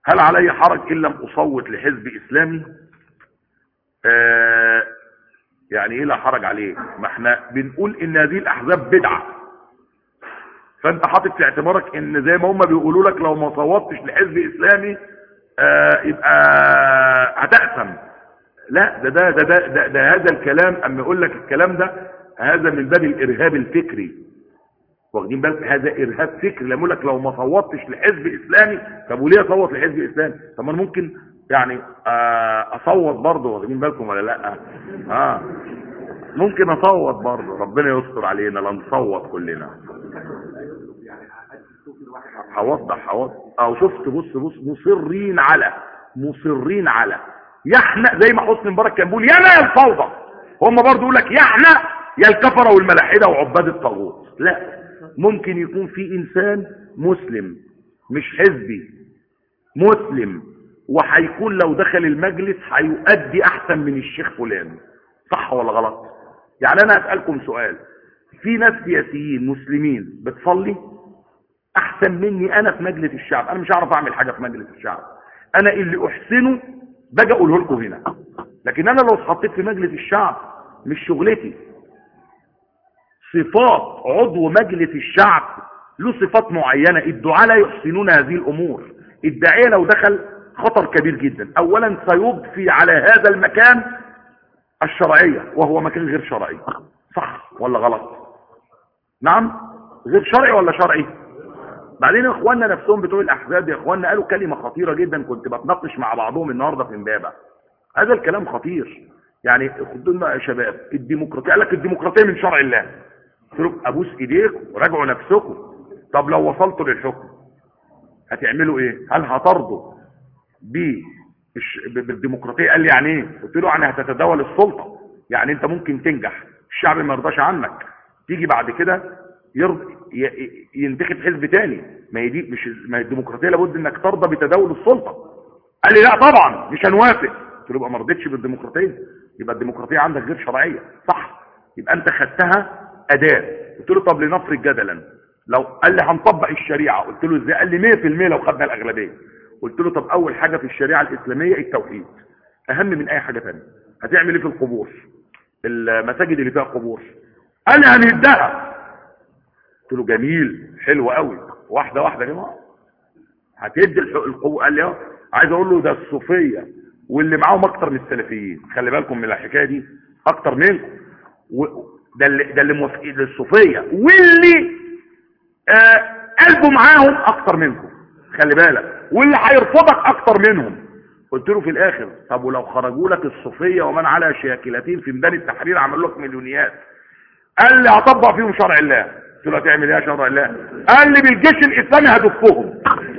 هل علي حرج ان لم اصوت لحزب اسلامي آه يعني ايه لا حرج عليه ما احنا بنقول ان هذه الاحزاب بدعه فانت حاطط في اعتبارك ان زي ما هم بيقولوا لك لو ما صوتش لحزب اسلامي آه يبقى هتأثم لا ده ده ده ده, ده, ده هذا الكلام اما يقول لك الكلام ده هذا من باب الارهاب الفكري واخدين بالك هذا ارهاب فكري لما يقول لك لو ما صوتش لحزب اسلامي طب وليه اصوت لحزب اسلامي طب ما انا ممكن يعني آه اصوت برضه واخدين بالكم ولا لا اه ممكن اصوت برضه ربنا يستر علينا لا نصوت كلنا هوضح هوضح او شفت بص بص مصرين على مصرين على يحنق زي ما حسني مبارك كان بيقول يا يا الفوضى هم برضه يقول لك يحنق يا الكفره والملاحده وعباد الطاغوت لا ممكن يكون في انسان مسلم مش حزبي مسلم وهيكون لو دخل المجلس هيؤدي احسن من الشيخ فلان صح ولا غلط يعني انا اسالكم سؤال في ناس سياسيين مسلمين بتصلي احسن مني انا في مجلس الشعب انا مش هعرف اعمل حاجه في مجلس الشعب انا اللي احسنه باجي اقوله لكم هنا لكن انا لو اتحطيت في مجلس الشعب مش شغلتي صفات عضو مجلس الشعب له صفات معينة الدعاء لا يحسنون هذه الامور الداعية لو دخل خطر كبير جدا اولا سيضفي على هذا المكان الشرعية وهو مكان غير شرعي صح ولا غلط نعم غير شرعي ولا شرعي بعدين اخواننا نفسهم بتوع الاحزاب يا اخواننا قالوا كلمة خطيرة جدا كنت بتناقش مع بعضهم النهاردة في امبابة هذا الكلام خطير يعني خدوا لنا يا شباب الديمقراطية قال لك الديمقراطية من شرع الله قلت لهم ابوس ايديكم وراجعوا نفسكم طب لو وصلتوا للحكم هتعملوا ايه هل هترضوا بالديمقراطيه قال لي يعني ايه قلت له يعني هتتداول السلطه يعني انت ممكن تنجح الشعب ما يرضاش عنك تيجي بعد كده يرضى ينتخب حزب تاني ما هي دي مش ما هي الديمقراطيه لابد انك ترضى بتداول السلطه قال لي لا طبعا مش هنوافق قلت له يبقى ما رضيتش بالديمقراطيه يبقى الديمقراطيه عندك غير شرعيه صح يبقى انت خدتها اداه قلت له طب لنفرض جدلا لو قال لي هنطبق الشريعه قلت له ازاي قال لي 100% لو خدنا الاغلبيه قلت له طب اول حاجه في الشريعه الاسلاميه التوحيد اهم من اي حاجه ثانيه هتعمل ايه في القبور المساجد اللي فيها قبور قال لي هنهدها قلت له جميل حلو قوي واحده واحده يا جماعه هتدي القبور قال لي اه عايز اقول له ده الصوفيه واللي معاهم اكتر من السلفيين خلي بالكم من الحكايه دي اكتر منكم و... ده اللي ده اللي موافقين للصوفيه واللي آه قلبه معاهم اكتر منكم خلي بالك واللي هيرفضك اكتر منهم قلت له في الاخر طب ولو خرجوا لك الصوفيه ومن على شاكلتين في ميدان التحرير عملوا لك مليونيات قال لي هطبق فيهم شرع الله قلت له هتعمل ايه يا شرع الله قال لي بالجيش الاسلامي هدفهم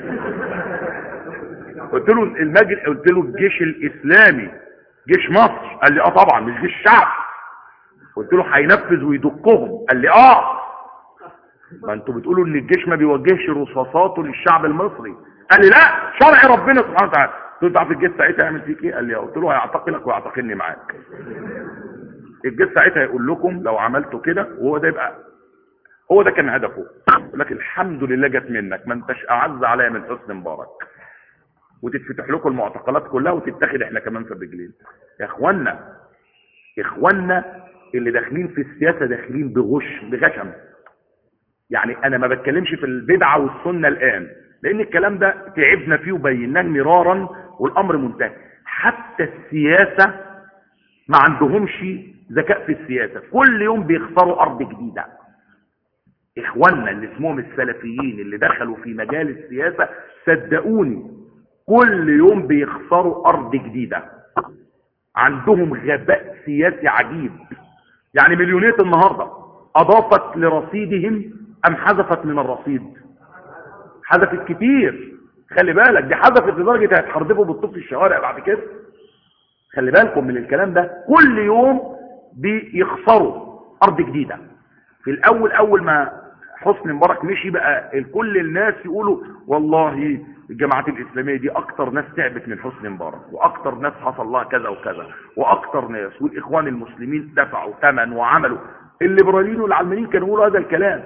قلت له المجل قلت له الجيش الاسلامي جيش مصر قال لي اه طبعا مش جيش شعب قلت له هينفذ ويدقهم قال لي اه ما انتوا بتقولوا ان الجيش ما بيوجهش رصاصاته للشعب المصري قال لي لا شرع ربنا سبحانه وتعالى قلت له تعرف الجيش ساعتها يعمل فيك ايه قال لي قلت له هيعتقلك ويعتقلني معاك الجيش ساعتها هيقول لكم لو عملتوا كده وهو ده يبقى هو ده كان هدفه يقول لك الحمد لله جت منك ما انتش اعز عليا من حسن مبارك وتتفتح لكم المعتقلات كلها وتتاخد احنا كمان في الرجلين يا اخوانا اخوانا اللي داخلين في السياسه داخلين بغش بغشم يعني انا ما بتكلمش في البدعه والسنه الان لان الكلام ده تعبنا فيه وبيناه مرارا والامر منتهي حتى السياسه ما عندهمش ذكاء في السياسه كل يوم بيختاروا ارض جديده اخواننا اللي اسمهم السلفيين اللي دخلوا في مجال السياسه صدقوني كل يوم بيختاروا ارض جديده عندهم غباء سياسي عجيب يعني مليونية النهاردة اضافت لرصيدهم ام حذفت من الرصيد حذفت كتير خلي بالك دي حذفت لدرجة هتحردفوا بالطوب في الشوارع بعد كده خلي بالكم من الكلام ده كل يوم بيخسروا ارض جديدة في الاول اول ما حسني مبارك مشي بقى كل الناس يقولوا والله الجماعات الاسلاميه دي اكتر ناس تعبت من حسني مبارك واكتر ناس حصل لها كذا وكذا واكتر ناس والاخوان المسلمين دفعوا ثمن وعملوا الليبراليين والعلمانيين كانوا يقولوا هذا الكلام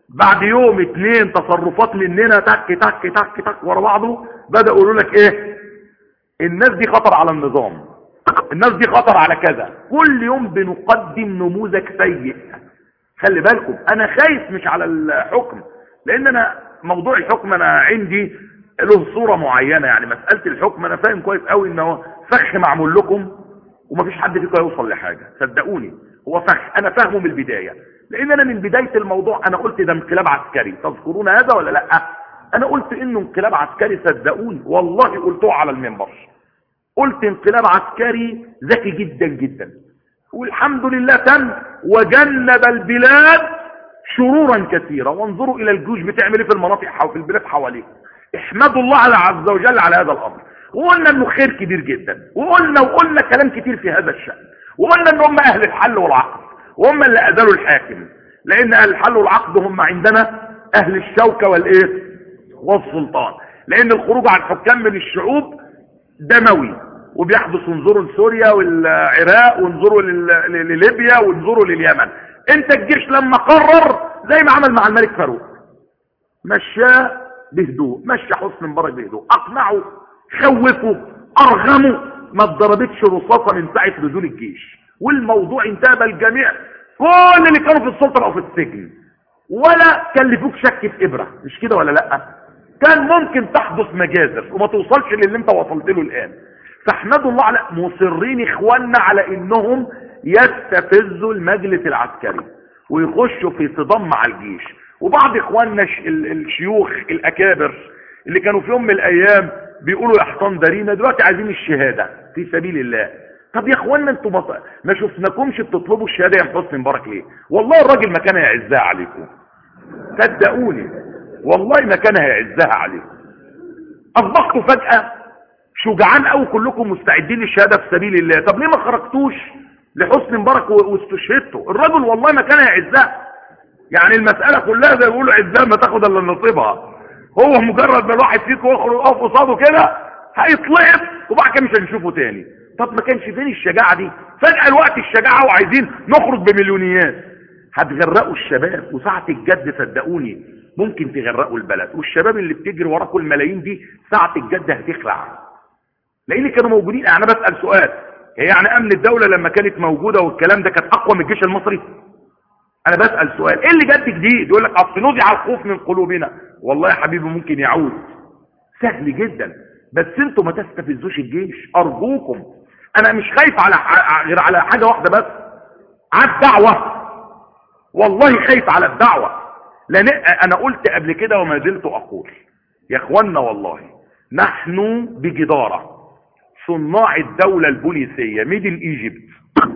بعد يوم اتنين تصرفات مننا تك تك تك تك ورا بعضه بدأ يقولوا لك ايه الناس دي خطر على النظام الناس دي خطر على كذا كل يوم بنقدم نموذج سيء خلي بالكم انا خايف مش على الحكم لان انا موضوع الحكم انا عندي له صورة معينة يعني مسألة الحكم انا فاهم كويس قوي انه فخ معمول لكم ومفيش حد فيكم يوصل لحاجة صدقوني هو فخ انا فاهمه من البداية لان انا من بداية الموضوع انا قلت ده انقلاب عسكري تذكرون هذا ولا لا انا قلت انه انقلاب عسكري صدقوني والله قلته على المنبر قلت انقلاب عسكري ذكي جدا جدا والحمد لله تم وجنب البلاد شرورا كثيرة وانظروا الى الجيوش بتعمل ايه في المناطق في البلاد حواليكم احمدوا الله على عز وجل على هذا الامر وقلنا انه خير كبير جدا وقلنا وقلنا كلام كتير في هذا الشأن وقلنا ان هم اهل الحل والعقد وهم اللي اذلوا الحاكم لان اهل الحل والعقد هم عندنا اهل الشوكة والايه والسلطان لان الخروج عن حكام من الشعوب دموي وبيحدث انظروا لسوريا والعراق وانظروا لليبيا وانظروا لليمن انت الجيش لما قرر زي ما عمل مع الملك فاروق مشاه بهدوء مشى حسن مبارك بهدوء اقنعه خوفه ارغمه ما اتضربتش رصاصه من ساعه نزول الجيش والموضوع انتهى بالجميع كل اللي كانوا في السلطه بقوا في السجن ولا كلفوك شك في ابره مش كده ولا لا كان ممكن تحدث مجازر وما توصلش للي انت وصلت له الان فاحمدوا الله على مصرين اخواننا على انهم يستفزوا المجلس العسكري ويخشوا في صدام مع الجيش وبعض اخواننا الشيوخ الاكابر اللي كانوا في يوم من الايام بيقولوا يا حصان دارينا دلوقتي عايزين الشهادة في سبيل الله طب يا اخوانا انتوا ما شفناكمش بتطلبوا الشهادة يا حسن مبارك ليه والله الراجل ما كان هيعزها عليكم صدقوني والله ما كان هيعزها عليكم اصبحتوا فجأة شجعان قوي كلكم مستعدين للشهادة في سبيل الله طب ليه ما خرجتوش لحسن مبارك واستشهدتوا الراجل والله ما كان هيعزها يعني المسألة كلها زي بيقولوا عزها ما تاخد الا نصيبها هو مجرد ما الواحد فيكم يخرج يقف قصاده كده هيطلعب وبعد كده مش هنشوفه تاني طب ما كانش فين الشجاعة دي فجأة الوقت الشجاعة وعايزين نخرج بمليونيات هتغرقوا الشباب وساعة الجد صدقوني ممكن تغرقوا البلد والشباب اللي بتجري وراكم الملايين دي ساعة الجد هتخلع لان كانوا موجودين انا بسأل سؤال هي يعني امن الدولة لما كانت موجودة والكلام ده كانت اقوى من الجيش المصري انا بسأل سؤال ايه اللي جد جديد يقول لك اصل نزع الخوف من قلوبنا والله يا حبيبي ممكن يعود سهل جدا بس انتوا ما تستفزوش الجيش ارجوكم انا مش خايف على غير على حاجة واحدة بس على الدعوة والله خايف على الدعوة لان انا قلت قبل كده وما زلت اقول يا اخوانا والله نحن بجدارة صناع الدولة البوليسية ميدل ايجيبت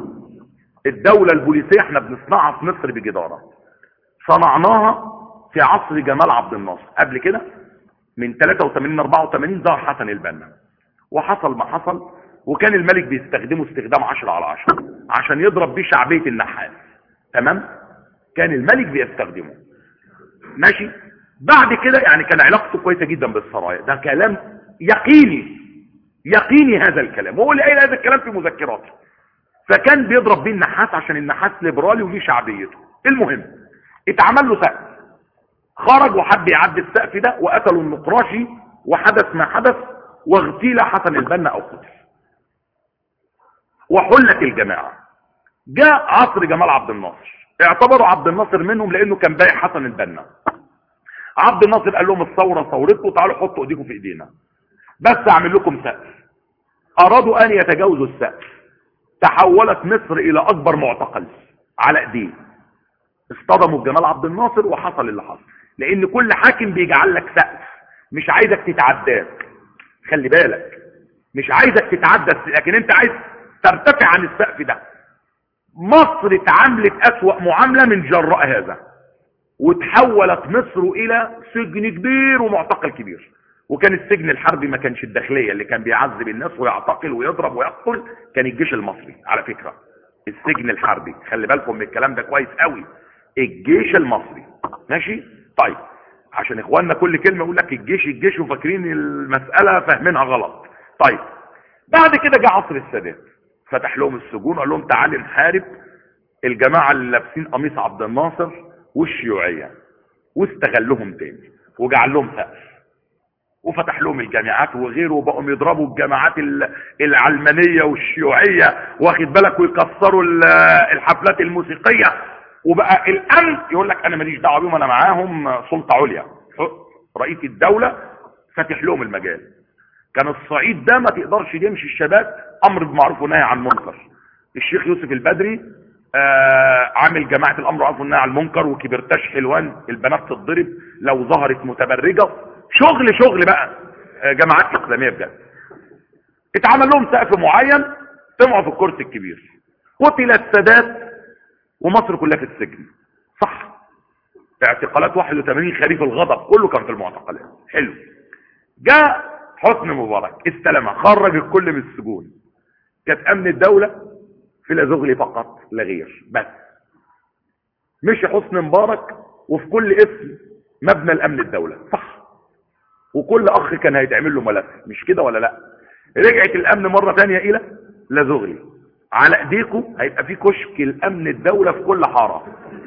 الدولة البوليسية احنا بنصنعها في مصر بجدارة صنعناها في عصر جمال عبد الناصر قبل كده من 83 ل 84 ظهر حسن البنا وحصل ما حصل وكان الملك بيستخدمه استخدام 10 على 10 عشان يضرب بيه شعبية النحاس تمام كان الملك بيستخدمه ماشي بعد كده يعني كان علاقته كويسة جدا بالسرايا ده كلام يقيني يقيني هذا الكلام وهو اللي قايل هذا الكلام في مذكراته فكان بيضرب بيه النحاس عشان النحاس ليبرالي وليه شعبيته المهم اتعمل له سقف خرج وحب يعدي السقف ده وقتلوا النقراشي وحدث ما حدث واغتيل حسن البنا او قتل وحلت الجماعة جاء عصر جمال عبد الناصر اعتبروا عبد الناصر منهم لانه كان بايع حسن البنا عبد الناصر قال لهم الثورة ثورتكم تعالوا حطوا ايديكم في ايدينا بس اعمل لكم سقف ارادوا ان يتجاوزوا السقف تحولت مصر الى اكبر معتقل على ايديه اصطدموا بجمال عبد الناصر وحصل اللي حصل لان كل حاكم بيجعل لك سقف مش عايزك تتعداك خلي بالك مش عايزك تتعدى لكن انت عايز ترتفع عن السقف ده مصر اتعاملت اسوأ معاملة من جراء هذا وتحولت مصر الى سجن كبير ومعتقل كبير وكان السجن الحربي ما كانش الداخلية اللي كان بيعذب الناس ويعتقل ويضرب ويقتل كان الجيش المصري على فكرة السجن الحربي خلي بالكم من الكلام ده كويس قوي الجيش المصري ماشي طيب عشان اخواننا كل كلمة يقول لك الجيش الجيش وفاكرين المسألة فاهمينها غلط طيب بعد كده جاء عصر السادات فتح لهم السجون وقال لهم تعالوا نحارب الجماعة اللي لابسين قميص عبد الناصر والشيوعية واستغلهم تاني وجعل لهم سقف وفتح لهم الجامعات وغيره وبقوا يضربوا الجامعات العلمانية والشيوعية واخد بالك ويكسروا الحفلات الموسيقية وبقى الامن يقول لك انا ماليش دعوه بيهم انا معاهم سلطه عليا رئيس الدوله فاتح لهم المجال كان الصعيد ده ما تقدرش يمشي الشباب امر بمعروف ونهي عن منكر الشيخ يوسف البدري آه عامل جماعه الامر بالمعروف والنهي عن المنكر وكبرتاش حلوان البنات تتضرب لو ظهرت متبرجه شغل شغل بقى آه جماعات اسلاميه بجد اتعمل لهم سقف معين طمعوا في الكرسي الكبير قتل السادات ومصر كلها في السجن صح اعتقالات 81 خريف الغضب كله كان في المعتقلات حلو جاء حسن مبارك استلمها خرج الكل من السجون كانت امن الدولة في الازغلي فقط لا غير بس مشي حسن مبارك وفي كل اسم مبنى الامن الدولة صح وكل اخ كان هيتعمل له ملف مش كده ولا لا رجعت الامن مرة تانية الى لازغلي على ايديكم هيبقى في كشك الامن الدولة في كل حارة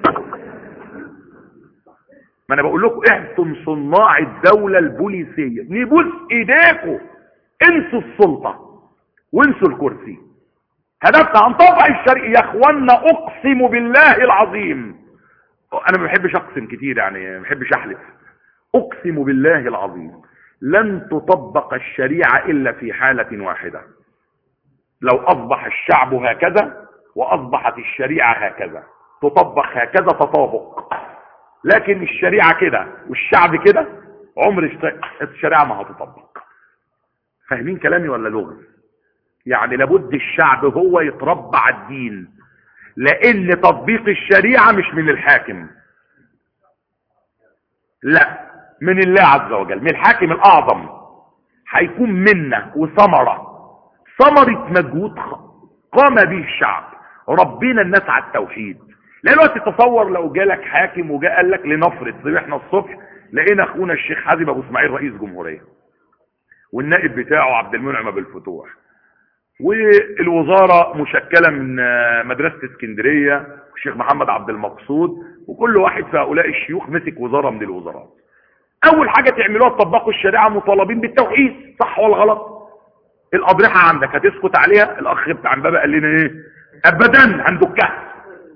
ما انا بقول لكم انتم صناع الدولة البوليسية نبوس ايديكم انسوا السلطة وانسوا الكرسي هدفنا عن طبع الشريعة يا اخوانا اقسم بالله العظيم انا ما بحبش اقسم كتير يعني ما بحبش احلف اقسم بالله العظيم لن تطبق الشريعة الا في حالة واحدة لو اصبح الشعب هكذا واصبحت الشريعة هكذا تطبق هكذا تطابق لكن الشريعة كده والشعب كده عمر الشريعة ما هتطبق فاهمين كلامي ولا لغز يعني لابد الشعب هو يتربى على الدين لان تطبيق الشريعة مش من الحاكم لا من الله عز وجل من الحاكم الاعظم هيكون منا وثمرة ثمرة مجهود قام به الشعب ربنا الناس على التوحيد لان الوقت تصور لو جالك حاكم وجاء قال لك لنفرض صبحنا الصبح لقينا اخونا الشيخ حازم ابو اسماعيل رئيس جمهوريه والنائب بتاعه عبد المنعم ابو الفتوح والوزاره مشكله من مدرسه اسكندريه والشيخ محمد عبد المقصود وكل واحد في هؤلاء الشيوخ مسك وزاره من الوزارات اول حاجه تعملوها تطبقوا الشريعه مطالبين بالتوحيد صح ولا غلط الاضرحه عندك هتسكت عليها الاخ بتاع امبابه قال لنا ايه ابدا هندكها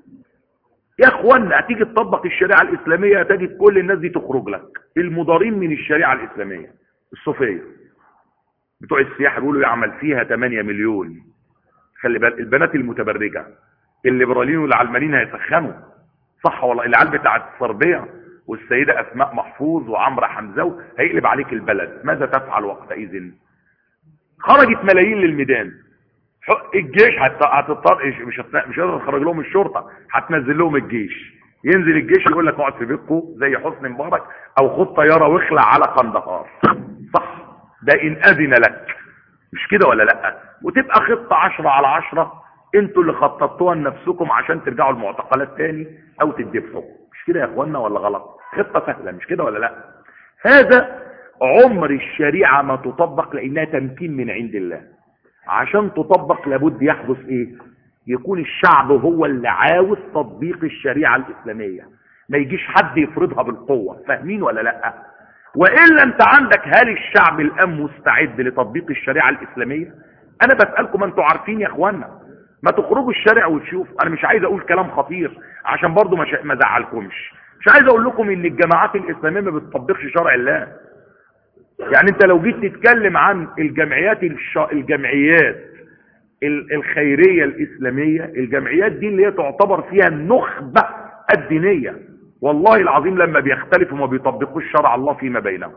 يا اخوانا هتيجي تطبق الشريعة الاسلامية تجد كل الناس دي تخرج لك المضارين من الشريعة الاسلامية الصوفية بتوع السياحة بيقولوا يعمل فيها 8 مليون خلي بالك البنات المتبرجة الليبراليين والعلمانيين هيسخنوا صح والله العيال بتاعت الصربية والسيدة اسماء محفوظ وعمرة حمزاوي هيقلب عليك البلد ماذا تفعل وقتئذ خرجت ملايين للميدان الجيش هتضطر مش هت... مش هتقدر تخرج لهم الشرطه هتنزل لهم الجيش ينزل الجيش يقول لك اقعد في بيتكم زي حسني مبارك او خد طياره واخلع على قندهار صح ده ان اذن لك مش كده ولا لا وتبقى خطه عشرة على عشرة انتوا اللي خططتوها لنفسكم عشان ترجعوا المعتقلات تاني او تدبسوا مش كده يا اخوانا ولا غلط خطه سهله مش كده ولا لا هذا عمر الشريعه ما تطبق لانها تمكين من عند الله عشان تطبق لابد يحدث ايه يكون الشعب هو اللي عاوز تطبيق الشريعة الاسلامية ما يجيش حد يفرضها بالقوة فاهمين ولا لا وإلا انت عندك هل الشعب الان مستعد لتطبيق الشريعة الاسلامية انا بسألكم انتوا عارفين يا اخوانا ما تخرجوا الشارع وتشوفوا انا مش عايز اقول كلام خطير عشان برضو ما زعلكمش مش عايز اقول لكم ان الجماعات الاسلامية ما بتطبقش شرع الله يعني انت لو جيت تتكلم عن الجمعيات الش... الجمعيات الخيرية الإسلامية الجمعيات دي اللي هي تعتبر فيها النخبة الدينية والله العظيم لما بيختلفوا ما بيطبقوش شرع الله فيما بينهم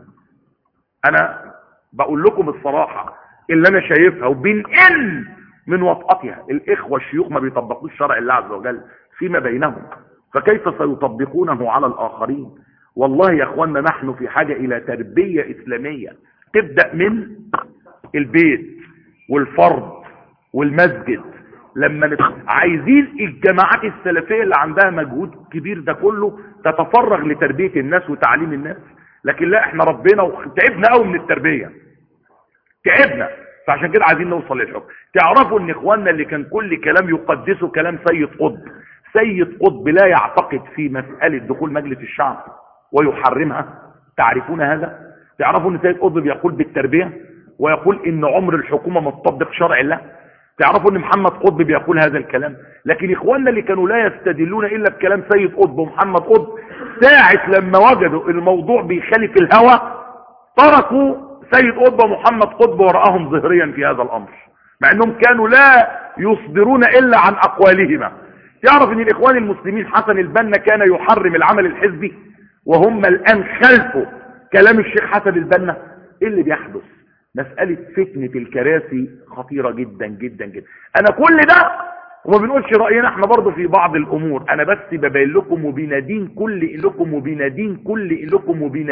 أنا بقول لكم الصراحة اللي أنا شايفها وبنقل من وطأتها الإخوة الشيوخ ما بيطبقوش شرع الله عز وجل فيما بينهم فكيف سيطبقونه على الآخرين والله يا اخوانا نحن في حاجة الى تربية اسلامية تبدأ من البيت والفرد والمسجد لما نت... عايزين الجماعات السلفية اللي عندها مجهود كبير ده كله تتفرغ لتربية الناس وتعليم الناس لكن لا احنا ربنا وتعبنا قوي من التربية تعبنا فعشان كده عايزين نوصل للحكم تعرفوا ان اخواننا اللي كان كل كلام يقدسه كلام سيد قطب سيد قطب لا يعتقد في مسألة دخول مجلس الشعب ويحرمها تعرفون هذا تعرفوا ان سيد قطب بيقول بالتربية ويقول ان عمر الحكومة مطبق شرع الله تعرفوا ان محمد قطب بيقول هذا الكلام لكن اخواننا اللي كانوا لا يستدلون الا بكلام سيد قطب ومحمد قطب ساعة لما وجدوا الموضوع بيخالف الهوى تركوا سيد قطب ومحمد قطب ورآهم ظهريا في هذا الامر مع انهم كانوا لا يصدرون الا عن اقوالهما تعرف ان الاخوان المسلمين حسن البنا كان يحرم العمل الحزبي وهم الان خلفوا كلام الشيخ حسن البنا ايه اللي بيحدث مسألة فتنة الكراسي خطيرة جدا جدا جدا انا كل ده وما بنقولش رأينا احنا برضو في بعض الامور انا بس ببين لكم وبينادين كل لكم وبينادين كل لكم وبينادين